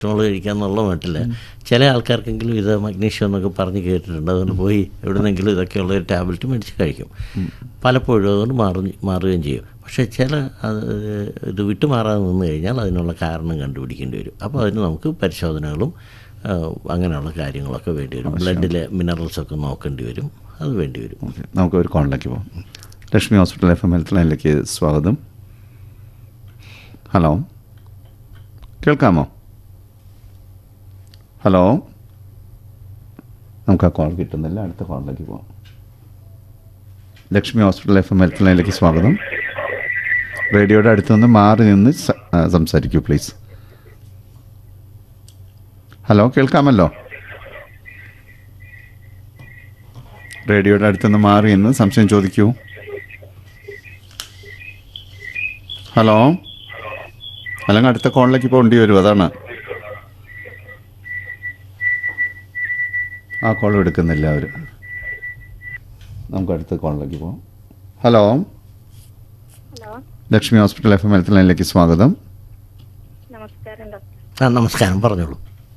നമ്മൾ കഴിക്കാന്നുള്ള മട്ടില്ല ചില ആൾക്കാർക്കെങ്കിലും ഇത് മഗ്നീഷ്യം എന്നൊക്കെ പറഞ്ഞ് കേട്ടിട്ടുണ്ട് അതുകൊണ്ട് പോയി എവിടുന്നെങ്കിലും ഇതൊക്കെയുള്ള ഒരു ടാബ്ലറ്റ് മേടിച്ച് കഴിക്കും പലപ്പോഴും അതുകൊണ്ട് മാറും മാറുകയും ചെയ്യും പക്ഷേ ചില അത് ഇത് വിട്ടുമാറാതെ നിന്ന് കഴിഞ്ഞാൽ അതിനുള്ള കാരണം കണ്ടുപിടിക്കേണ്ടി വരും അപ്പോൾ അതിന് നമുക്ക് പരിശോധനകളും ആ, അങ്ങനെയുള്ള കാര്യങ്ങളൊക്കെ വേണ്ടി വരും ബ്ലഡിലെ മിനറൽസൊക്കെ നോക്കേണ്ടി വരും അത് വേണ്ടി വരും ഓക്കെ നമുക്ക് ഒരു കോളിലേക്ക് പോകാം Lakshmi hospital F M health ലൈനിലേക്ക് സ്വാഗതം ഹലോ കേൾക്കാമോ ഹലോ നമുക്ക് ആ കോൾ കിട്ടുന്നില്ല അടുത്ത കോളിലേക്ക് പോകാം Lakshmi hospital F M health ലൈനിലേക്ക് സ്വാഗതം റേഡിയോയുടെ അടുത്ത് നിന്ന് മാറി നിന്ന് സ- ആ, സംസാരിക്കൂ പ്ലീസ് ഹലോ കേൾക്കാമല്ലോ റേഡിയോയുടെ അടുത്തുനിന്ന് മാറി എന്ന് സംശയം ചോദിക്കൂ ഹലോ അല്ലെങ്കിൽ അടുത്ത കോളിലേക്ക് പോകേണ്ടി വരും അതാണ് ആ കോൾ എടുക്കുന്നില്ല അവർ നമുക്ക് അടുത്ത കോളിലേക്ക് പോകാം hello hello Lakshmi hospital F M health ലൈനിലേക്ക് സ്വാഗതം നമസ്കാരം ഡോക്ടർ ആ നമസ്കാരം പറഞ്ഞോളൂ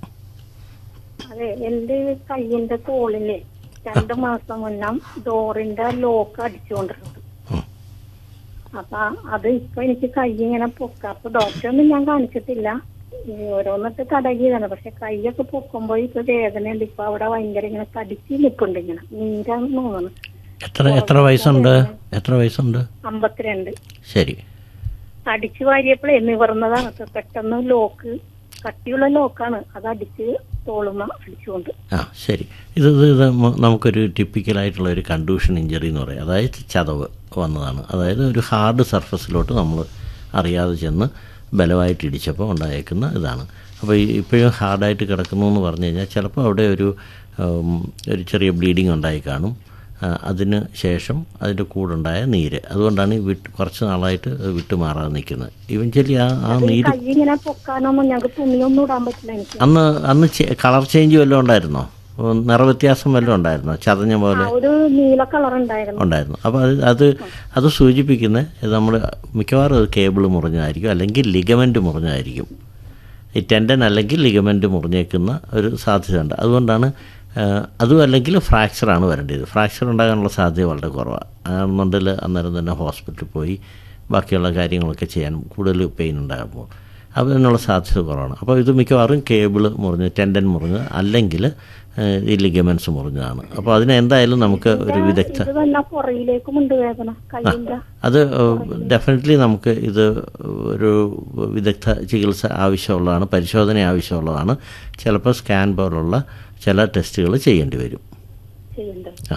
അതെ എന്റെ കയ്യിന്റെ തോളില് രണ്ടു മാസം മുന്നം ഡോറിന്റെ ലോക്ക് അടിച്ചുകൊണ്ടിരുന്നത് ഉം. അപ്പൊ അത് ഇപ്പൊ എനിക്ക് കൈ ഇങ്ങനെ പൊക്ക അപ്പൊ ഡോക്ടറെ ഒന്നും ഞാൻ കാണിച്ചിട്ടില്ല ഈ ഓരോന്നിട്ട് തടകിയതാണ് പക്ഷെ കൈയൊക്കെ പൊക്കുമ്പോ ഇപ്പൊ വേദന ഉണ്ട് ഇപ്പൊ അവിടെ ഭയങ്കര ഇങ്ങനെ കടിച്ച് നിൽപ്പുണ്ട് ഇങ്ങനെ നീരാന്ന് തോന്നുന്നു എത്ര എത്ര വയസ്സുണ്ട് എത്ര വയസ്സുണ്ട് അമ്പത്തിരണ്ട് ശരി അടിച്ചു വാരിയപ്പോഴേ നിവർന്നതാണ് ഇപ്പൊ പെട്ടെന്ന് ലോക്ക് കട്ടിയുള്ള ലോക്കാണ് അത് അടിച്ച് തോളുമ്മ അടിച്ചുകൊണ്ട് ആ ശരി ഇത് ഇത് ഇത് മ- നമുക്കൊരു ടിപ്പിക്കലായിട്ടുള്ള ഒരു കണ്ടൂഷൻ ഇഞ്ചറി എന്ന് പറയും അതായത് ചതവ് വന്നതാണ് അതായത് ഒരു ഹാർഡ് സർഫസിലോട്ട് നമ്മൾ അറിയാതെ ചെന്ന് ബലമായിട്ട് ഇടിച്ചപ്പോൾ ഉണ്ടായേക്കുന്ന ഇതാണ് അപ്പോൾ ഈ ഇപ്പോഴും ഹാർഡായിട്ട് കിടക്കുന്നു എന്ന് പറഞ്ഞു കഴിഞ്ഞാൽ ചിലപ്പോൾ അവിടെ ഒരു ഉം, ഒരു ചെറിയ ബ്ലീഡിങ് ഉണ്ടായി കാണും ആ, അതിന് ശേഷം അതിൻ്റെ കൂടുണ്ടായ നീര് അതുകൊണ്ടാണ് ഈ വിട്ട് കുറച്ച് നാളായിട്ട് അത് വിട്ടു മാറാതെ നിൽക്കുന്നത് ഇവഞ്ചലി ആ ആ ഈ നീര് കൈ ഇങ്ങനെ പൊക്കാനൊന്നും ഞങ്ങൾക്ക് തുണിയൊന്നും ഇടാൻ പറ്റില്ല എനിക്ക് അന്ന് അന്ന് കളർ ചേഞ്ച് വല്ലതും ഉണ്ടായിരുന്നോ ഉം, നിറവ്യത്യാസം വല്ലതും ഉണ്ടായിരുന്നോ ചതഞ്ഞ ആ പോലെ ഒരു നീല കളർ ഉണ്ടായിരുന്നു ഉണ്ടായിരുന്നു അപ്പോൾ അത് അത് അത് സൂചിപ്പിക്കുന്നത് നമ്മൾ മിക്കവാറും അത് കേബിൾ മുറിഞ്ഞതായിരിക്കും അല്ലെങ്കിൽ ലിഗമെൻറ്റ് മുറിഞ്ഞതായിരിക്കും ഈ ടെൻഡൻ അല്ലെങ്കിൽ ലിഗമെൻറ്റ് മുറിഞ്ഞേക്കുന്ന ഒരു സാധ്യതയുണ്ട് അതുകൊണ്ടാണ് ആ, അതും അല്ലെങ്കിൽ ഫ്രാക്ചറാണ് വരേണ്ടത് ഫ്രാക്ചർ ഉണ്ടാകാനുള്ള സാധ്യത വളരെ കുറവാണ് ആണെന്നുണ്ടെങ്കിൽ അന്നേരം തന്നെ ഹോസ്പിറ്റലിൽ പോയി ബാക്കിയുള്ള കാര്യങ്ങളൊക്കെ ചെയ്യാൻ കൂടുതൽ പെയിൻ ഉണ്ടാകുമ്പോൾ അപ്പോൾ അതിനുള്ള സാധ്യത കുറവാണ് അപ്പോൾ ഇത് മിക്കവാറും കേബിൾ മുറിഞ്ഞ് ടെൻഡൻ മുറിഞ്ഞ് അല്ലെങ്കിൽ ആ, ഈ ലിഗമെൻറ്റ്സ് മുറിഞ്ഞതാണ് അപ്പോൾ അതിന് എന്തായാലും നമുക്ക് ഒരു വിദഗ്ധ ഇത് തന്നെ പുറയിലേക്കും ഉണ്ട് വേദന കൈയിന്റെ അത് ഡെഫിനറ്റ്ലി നമുക്ക് ഇത് ഒരു വിദഗ്ധ ചികിത്സ ആവശ്യമുള്ളതാണ് പരിശോധന ആവശ്യമുള്ളതാണ് ചിലപ്പോൾ സ്കാൻ പോലുള്ള ചില ടെസ്റ്റുകൾ ചെയ്യേണ്ടി വരും ചെയ്യണ്ടത് ആ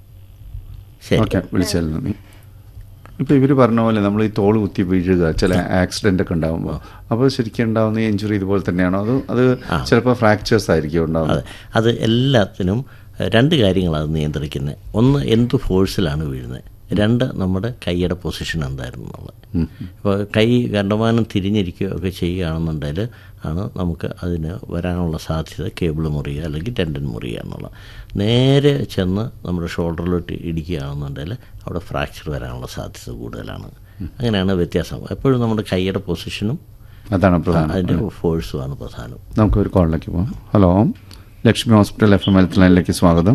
ശരി ഓക്കെ വിളിച്ചാൽ നന്ദി ഇപ്പോൾ ഇവർ പറഞ്ഞ പോലെ നമ്മൾ ഈ തോൾ കുത്തി വീഴുക ചില ആക്സിഡൻ്റ് ഒക്കെ ഉണ്ടാകുമ്പോൾ അപ്പോൾ ശരിക്കും ഉണ്ടാകുന്ന ഇഞ്ചുറി ഇതുപോലെ തന്നെയാണോ അതോ അത് ചിലപ്പോൾ ഫ്രാക്ചേഴ്സ് ആയിരിക്കും ഉണ്ടാകുന്നത് അതെ അത് എല്ലാത്തിനും എഹ്, രണ്ട് കാര്യങ്ങളാണ് അത് നിയന്ത്രിക്കുന്നത് ഒന്ന് എന്ത് ഫോഴ്സിലാണ് വീഴുന്നത് രണ്ട് നമ്മുടെ കൈയുടെ പൊസിഷൻ എന്തായിരുന്നു എന്നുള്ളത് ഇപ്പോൾ കൈ കണ്ടമാനം തിരിഞ്ഞിരിക്കുകയോ ഒക്കെ ചെയ്യുകയാണെന്നുണ്ടെങ്കിൽ ആണ് നമുക്ക് അതിന് വരാനുള്ള സാധ്യത കേബിൾ മുറിയുക അല്ലെങ്കിൽ ടെൻഡൻ മുറിയുക എന്നുള്ളത് നേരെ ചെന്ന് നമ്മുടെ ഷോൾഡറിലോട്ട് ഇടിക്കുകയാണെന്നുണ്ടെങ്കിൽ അവിടെ ഫ്രാക്ചർ വരാനുള്ള സാധ്യത കൂടുതലാണ് അങ്ങനെയാണ് വ്യത്യാസം എപ്പോഴും നമ്മുടെ കൈയുടെ പൊസിഷനും അതാണ് പ്രധാനം അതിൻ്റെ ഫോഴ്സുമാണ് പ്രധാനം നമുക്കൊരു കോളിലേക്ക് പോകാം hello Lakshmi hospital F M health ലൈനിലേക്ക് സ്വാഗതം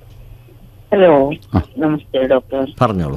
ഹലോ ആ. നമസ്തേ ഡോക്ടർ പറഞ്ഞോളൂ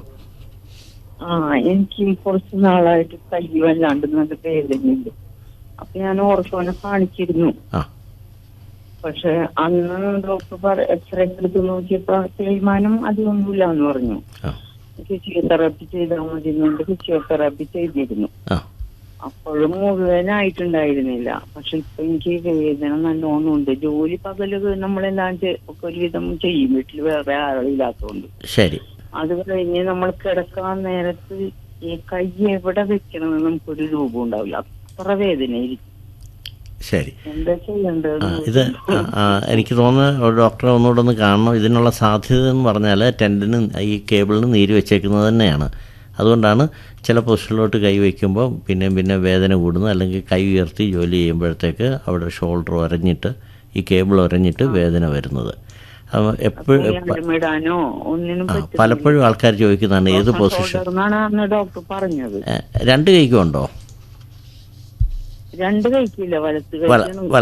ആ എനിക്ക് കുറച്ച് നാളായിട്ട് കൈ വല്ലാണ്ട് നല്ല വേദനയുണ്ട് അപ്പൊ ഞാൻ ഓർത്തോനെ കാണിച്ചിരുന്നു ആ പക്ഷെ അന്ന് ഡോക്ടർ പറ എക്സ്റേ എടുത്ത് നോക്കിയപ്പോ തേയ്മാനം അധികമൊന്നുമില്ല എന്ന് പറഞ്ഞു ആ ഫിസിയോതെറാപ്പി ചെയ്താൽ മതി എന്നുകൊണ്ട് ഫിസിയോതെറാപ്പി ചെയ്തിരുന്നു ആ അപ്പോഴും മുഴുവനായിട്ടുണ്ടായിരുന്നില്ല പക്ഷെ ഇപ്പൊ എനിക്ക് വേദന നല്ലോണം ഉണ്ട് ജോലി പകല് നമ്മളെല്ലാം ചെ- ഒക്കെ ഒരുവിധം ചെയ്യും വീട്ടിൽ വേറെ ആളില്ലാത്തതുകൊണ്ട് ശരി അത് കഴിഞ്ഞ് നമ്മൾ കിടക്കാൻ നേരത്ത് ഈ കൈ എവിടെ വെക്കണമെന്ന് നമുക്കൊരു രൂപം ഉണ്ടാവില്ല അത്ര വേദനയായിരിക്കും ശരി എന്താ ചെയ്യേണ്ടത് ആ, ഇത് ആ, ആ, എനിക്ക് തോന്നുന്നു ഒരു ഡോക്ടറെ ഒന്നുകൂടെ ഒന്ന് കാണണം ഇതിനുള്ള സാധ്യത എന്ന് പറഞ്ഞാൽ ടെൻഡിന് ഈ കേബിളിന് നീര് വെച്ചേക്കുന്നത് തന്നെയാണ് അതുകൊണ്ടാണ് ചില പൊസിഷനിലോട്ട് കൈ വയ്ക്കുമ്പോൾ പിന്നെയും പിന്നെ വേദന കൂടുന്നു അല്ലെങ്കിൽ കൈ ഉയർത്തി ജോലി ചെയ്യുമ്പോഴത്തേക്ക് അവിടെ ഷോൾഡർ ഉരഞ്ഞിട്ട് ഈ കേബിൾ ഉരഞ്ഞിട്ട് വേദന വരുന്നത് എപ്പോഴും ഇടാനോ ഒന്നിനും ആ പലപ്പോഴും ആൾക്കാർ ചോദിക്കുന്നതാണ് ഏത് പൊസിഷൻ ഷോൾഡറിനാണ് അന്ന് ഡോക്ടർ പറഞ്ഞത് രണ്ട് കൈക്കും ഉണ്ടോ രണ്ട് കഴിക്കില്ല വലത്ത് വല കഴിക്കണം